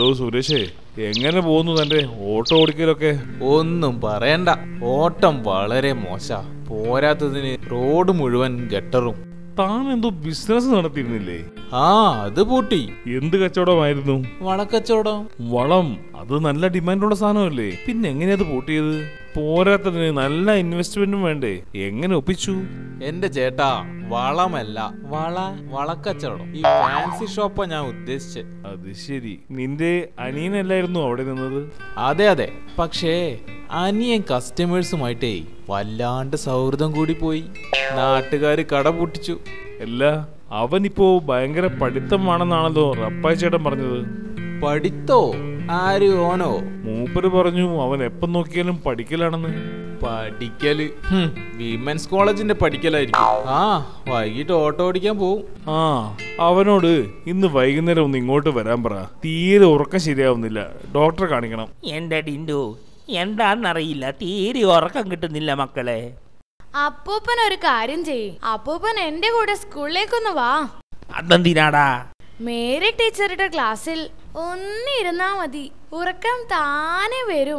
എടോ സുരേഷേ എങ്ങനെ പോകുന്നു തന്റെ ഓട്ടോ ഓടിക്കലൊക്കെ ഒന്നും പറയണ്ട ഓട്ടം വളരെ മോശ പോരാത്തതിന് റോഡ് മുഴുവൻ ഗട്ടറും താൻ എന്തോ ബിസിനസ് നടത്തിയിരുന്നില്ലേ ആ അത് പൂട്ടി എന്ത് കച്ചവടമായിരുന്നു വളക്കച്ചവടം വളം അത് നല്ല ഡിമാൻഡുള്ള സാധനമല്ലേ പിന്നെ എങ്ങനെയാ അത് പൂട്ടിയത് പോരാത്തതിന് നല്ല ഇൻവെസ്റ്റ്മെന്റും വേണ്ടേ എങ്ങനെ ഒപ്പിച്ചു എന്റെ ചേട്ടാ വളമല്ല വള വളക്കച്ചവടം ഈ ഫാൻസി ഷോപ്പാ ഞാൻ ഉദ്ദേശിച്ചത് അത് ശരി നിന്റെ അനിയനല്ലായിരുന്നു അവിടെ നിന്നത് അതെ അതെ പക്ഷേ അനിയൻ കസ്റ്റമേഴ്സുമായിട്ടേ വല്ലാണ്ട് സൗഹൃദം കൂടി പോയി നാട്ടുകാര് കട പൊട്ടിച്ചു അല്ല അവനിപ്പോ ഭയങ്കര പഠിത്തമാണെന്നാണല്ലോ റപ്പായി ചേട്ടൻ പറഞ്ഞത് പഠിത്തോ ആര് ഓനോ മൂപ്പര് പറഞ്ഞു അവൻ എപ്പം നോക്കിയാലും പഠിക്കലാണെന്ന് പഠിക്കല് ഹും, വിമൻസ് കോളേജിന്റെ പഠിക്കലായിരിക്കും ആ വൈകിട്ട് ഓട്ടോ ഓടിക്കാൻ പോവും ആ അവനോട് ഇന്ന് വൈകുന്നേരം ഒന്ന് ഇങ്ങോട്ട് വരാൻ പറ തീരെ ഉറക്കം ശരിയാവുന്നില്ല ഡോക്ടറെ കാണിക്കണം എന്റെ ഡിൻഡു എന്താന്നറിയില്ല തീരെ ഉറക്കം കിട്ടുന്നില്ല മക്കളെ അപ്പൂപ്പൻ ഒരു കാര്യം ചെയ്യ് അപ്പൂപ്പൻ എന്റെ കൂടെ സ്കൂളിലേക്കൊന്ന് വാ അതെന്തിനാടാ മേരി ടീച്ചറുടെ ക്ലാസ്സിൽ ഒന്നിരുന്നാ മതി ഉറക്കം താനെ വരും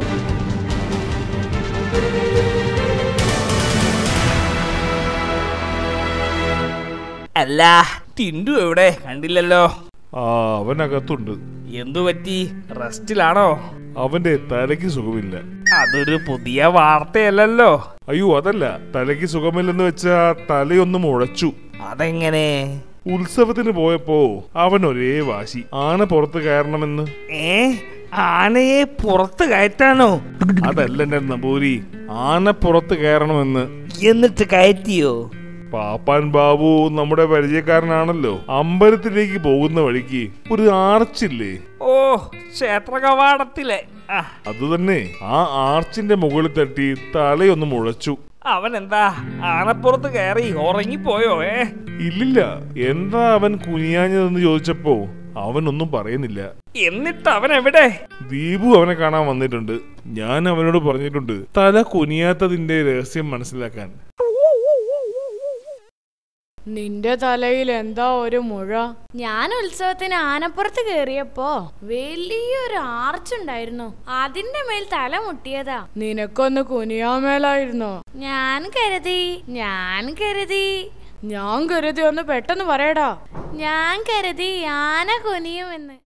അല്ല ടിൻഡു എവിടെ കണ്ടില്ലല്ലോ ആ അവനകത്തുണ്ട് എന്തു പറ്റി റെസ്റ്റിലാണോ അവന്റെ തലയ്ക്ക് സുഖമില്ല അതൊരു പുതിയ വാർത്തയല്ലല്ലോ അയ്യോ അതല്ല തലയ്ക്ക് സുഖമില്ലെന്ന് വെച്ചാ തലയൊന്നും ഉഴച്ചു അതെങ്ങനെ ഉത്സവത്തിന് പോയപ്പോ അവൻ ഒരേ വാശി ആന പുറത്ത് കയറണമെന്ന് ഏ ആനയെ പുറത്ത് കയറ്റാനോ അതല്ല എന്റെ നമ്പൂരി ആന പുറത്ത് കയറണമെന്ന് എന്നിട്ട് കയറ്റിയോ പാപ്പാൻ ബാബു നമ്മുടെ പരിചയക്കാരനാണല്ലോ അമ്പലത്തിലേക്ക് പോകുന്ന വഴിക്ക് ഒരു ആർച്ചില്ലേ ഓ ക്ഷേത്ര കവാടത്തിലെ ആ, അത് തന്നെ ആ ആർച്ചിന്റെ മുകളിൽ തട്ടി തലയൊന്ന് മുഴച്ചു അവൻ എന്താ ആനപ്പുറത്ത് കയറി ഉറങ്ങിപ്പോയോ ഏ ഇല്ലില്ല എന്താ അവൻ കുനിയാഞ്ഞതെന്ന് ചോദിച്ചപ്പോ അവനൊന്നും പറയുന്നില്ല എന്നിട്ട് അവൻ എവിടെ ദീപു അവനെ കാണാൻ വന്നിട്ടുണ്ട് ഞാൻ അവനോട് പറഞ്ഞിട്ടുണ്ട് തല കുനിയാത്തതിന്റെ രഹസ്യം മനസ്സിലാക്കാൻ നിന്റെ തലയിൽ എന്താ ഒരു മുഴ ഞാൻ ഉത്സവത്തിന് ആനപ്പുറത്ത് കേറിയപ്പോ വലിയൊരു ആർച്ചുണ്ടായിരുന്നു അതിന്റെ മേൽ തല മുട്ടിയതാ നിനക്കൊന്ന് കുനിയാമേലായിരുന്നോ ഞാൻ കരുതി ഞാൻ കരുതി ഞാൻ കരുതി ഒന്ന് പെട്ടെന്ന് പറയടാ ഞാൻ കരുതി ആന കുനിയുമെന്ന്